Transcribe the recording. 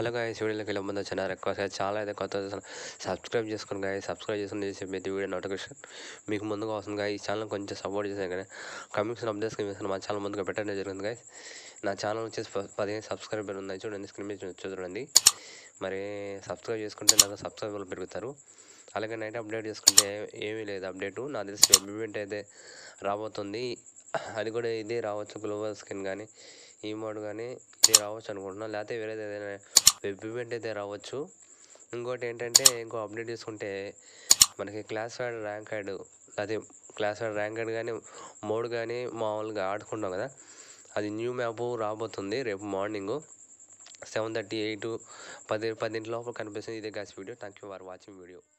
hello guys వీడియోలోకి వెళ్ళే ముందు వచ్చిన రిక్వెస్ట్ చాలా అయితే కొత్త సబ్స్క్రైబ్ చేసుకుని గాయ సబ్స్క్రైబ్ చేసుకుని చేసే ప్రతి వీడియో నోటిఫికేషన్ మీకు ముందుగా వస్తుంది గాయ ఈ ఛానల్ కొంచెం సపోర్ట్ చేసాను కానీ కమిషన్ అప్డేట్స్ కమిషన్ మా ఛానల్ ముందుగా పెట్టడం జరిగింది గాయ నా ఛానల్ వచ్చేసి ప- పదిహేను సబ్స్క్రైబర్ ఉన్నాయి చూడండి స్క్రీన్ మీద చూ- చూడండి మరి సబ్స్క్రైబ్ చేసుకుంటే నాకు సబ్స్క్రైబర్లు పెరుగుతారు అలాగే నైట్ అప్డేట్ చేసుకుంటే ఏమీ లేదు అప్డేటు నా తెలిసి వెబ్ ఈవెంట్ అయితే రాబోతుంది అది కూడా ఇదే రావచ్చు గ్లోబల్ స్కిన్ కానీ ఈ మోడ్ కానీ ఇది రావచ్చు అనుకుంటున్నాను లేకపోతే వేరేది ఏదైనా వెబ్ ఈవెంట్ అయితే రావచ్చు ఇంకోటి ఏంటంటే ఇంకో అప్డేట్ తీసుకుంటే మనకి క్లాస్ వైడ్ ర్యాంక్ ఐడ్ అదే క్లాస్ వైడ్ ర్యాంక్ ఐడ్ కానీ మోడ్ కానీ మామూలుగా ఆడుకుంటాం కదా అది న్యూ మ్యాప్ రాబోతుంది రేపు మార్నింగ్ సెవెన్ థర్టీ ఎయిట్ పది పదింటి లోపల కనిపిస్తుంది ఇదే gas video thank you for watching video